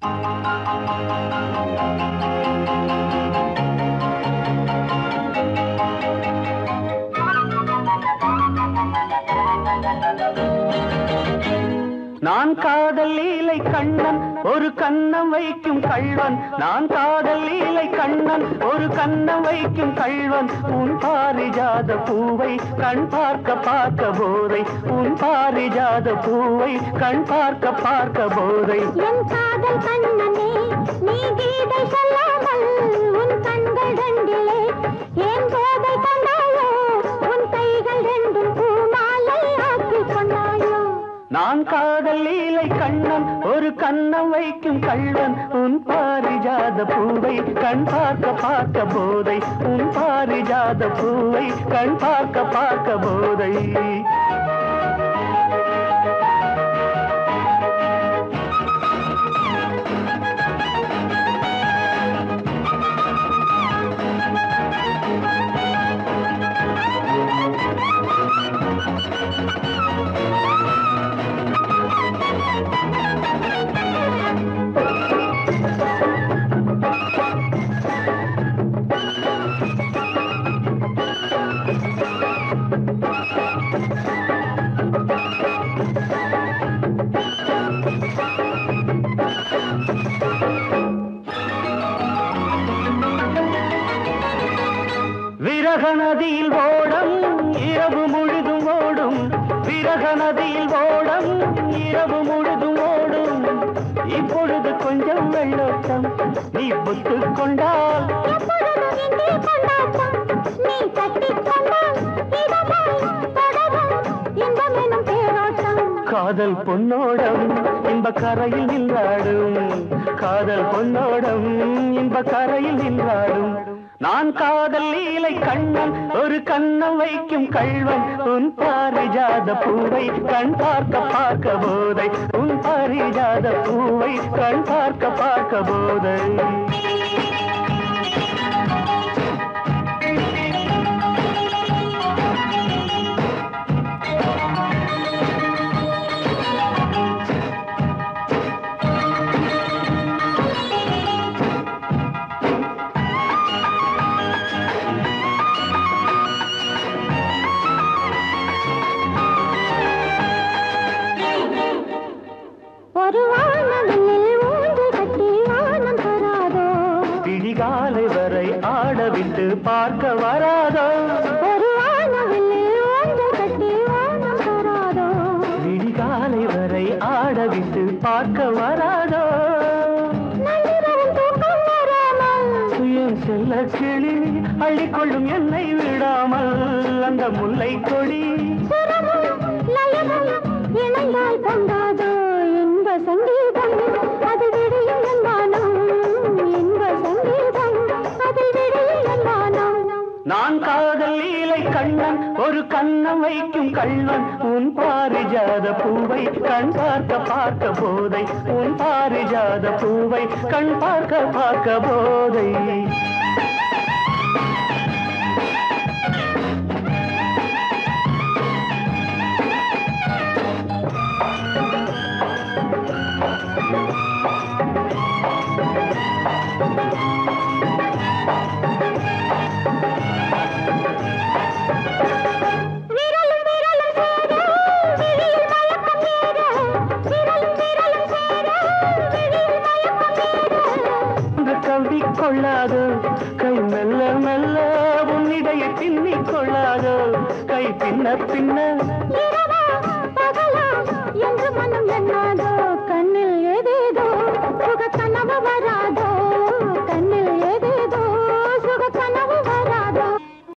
நான் காதல் லீலை கண்ணன் ஒரு கண்ணம் வைக்கும் கள்வன் நான் காதல் லீலை கண்ணன் ஒரு கண்ணம் வைக்கும் கள்வன் உன் பாரிஜாத பூவை கண் பார்க்க பார்க்க போதை உன் பாரிஜாத பூவை கண் பார்க்க பார்க்க போதை என் காதல் கண்ணனே நீ கீதை சொல்லாமல் உன் கண்கள் ரெண்டிலே ஏன் போதை கொண்டாயோ உன் கைகள் ரெண்டும் பூமாலை ஆக்கிக் கொண்டாயோ நான் காதல் லீலை கண்ணன் ஒரு கண்ணம் வைக்கும் கள்வன் உன் பாரிஜாத பூவை கண் பார்க்க பார்க்க போதை உன் பாரிஜாத பூவை கண் பார்க்க பார்க்க போதை விரக நதியில் ஓடம் இரவு முழுதும் ஓடும் விரக நதியில் ஓடம் இரவு முழுதும் ஓடும் இப்பொழுது கொஞ்சம் வெள்ளோட்டம் நீ புத்து கொண்டால் எப்பொழுதும் இங்கே கொண்டாட்டம் நீ கட்டிக் கொண்டால் இதமாய் தொடரும் இன்பம் எனும் தேரோட்டம் காதல் பொன்னோடம் இன்ப கரையில் நின்றாடும் காதல் பொன்னோடம் இன்ப கரையில் நின்றாடும் நான் காதல் லீலை கண்ணன் ஒரு கண்ணம் வைக்கும் கள்வன் உன் பாரிஜாத பூவை கண் பார்க்க பார்க்க போதை உன் பாரிஜாத பூவை கண் பார்க்க பார்க்க போதை ஒரு வானவில் ஊன்று கட்டி வானம் தராதோ விழிகாலை வரை ஆடவிட்டு பார்க்க வராதோ ஒரு வானவில் ஊன்று கட்டி வானம் தராதோ விழிகாலை வரை ஆடவிட்டு பார்க்க வராதோ நள்ளிரவில் தூக்கம் வராமல் சுயம் செல்ல கிளி அள்ளிக்கொள்ளும் என்னை விடாமல் அந்த முல்லை கொடி சுரமும் லயமும் இணைந்தாய் கொண்டாதோ இன்ப சங்கீதம் அது விடியும் என்வானம் இன்ப சங்கீதம் அதில் விடியும் என்வானம் நான் காதல் லீலை கண்ணன் ஒரு கண்ணம் வைக்கும் கள்ளன் உன் பாரிஜாத பூவை கண் பார்க்க பார்க்க போதை உன் பாரிஜாத பூவை கண் பார்க்க பார்க்க போதை விரலும் விரலும் சேர விழியில் மயக்கம் ஏற விரலும் விரலும் சேர விழியில் மயக்கம் ஏற என்று கவ்வி கொள்ளாதோ கை மெல்ல மெல்ல உன்னிடைய பின்னிக் கொள்ளாதோ கை பின்ன பின்ன இரவா பகலா என்று மனம் எண்ணாதோ கண்ணில் ஏதேதோ சுக கனவு வரா